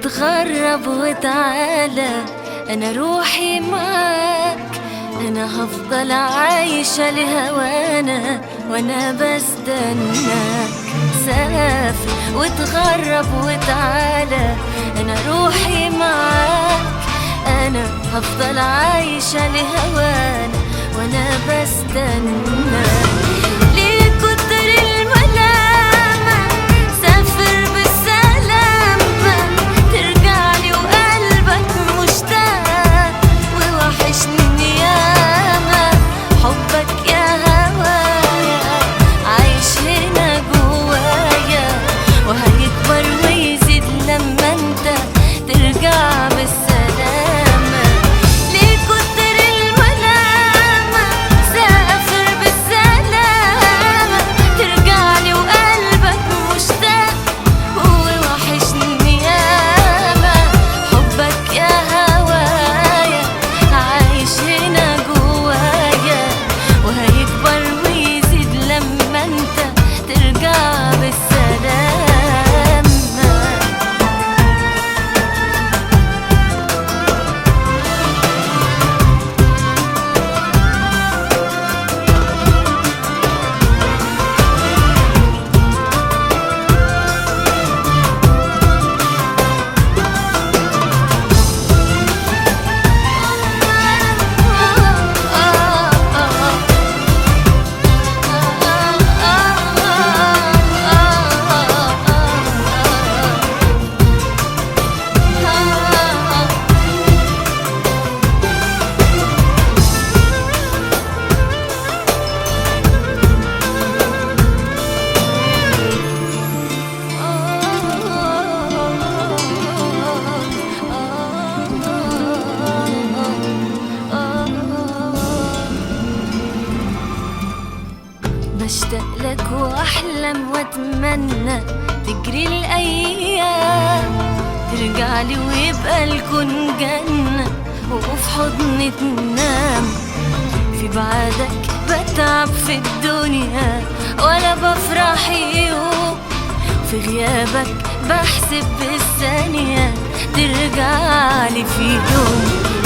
وتغرب وتعالى أنا روحي معاك أنا هفضل عايشة لهوانا وأنا بستناك سافر وتغرب وتعالى أنا روحي معاك أنا هفضل عايشة لهوانا وأنا بستناك ليه كتر الملامة سافر بالسلامة ترجعلي وقلبك مشتاق ووحشني ياما حبك يا هوايا عايش هنا جوايا وهيكبر ويزيد لما انت ترجع بالسلامة ليه كتر الملامة سافر بالسلامة ترجعلي وقلبك مشتاق ووحشني ياما حبك يا هوايا عايش هنا جوايا وهيكبر ويزيد لما انت ترجع بالسلامة بشتاق لك واحلم واتمنى تجري الايام ترجعلي ويبقى الكون جنة وفي حضني تنام في بعدك بتعب في الدنيا ولا بفرح يوم في غيابك بحسب بالثانية ترجعلي في يوم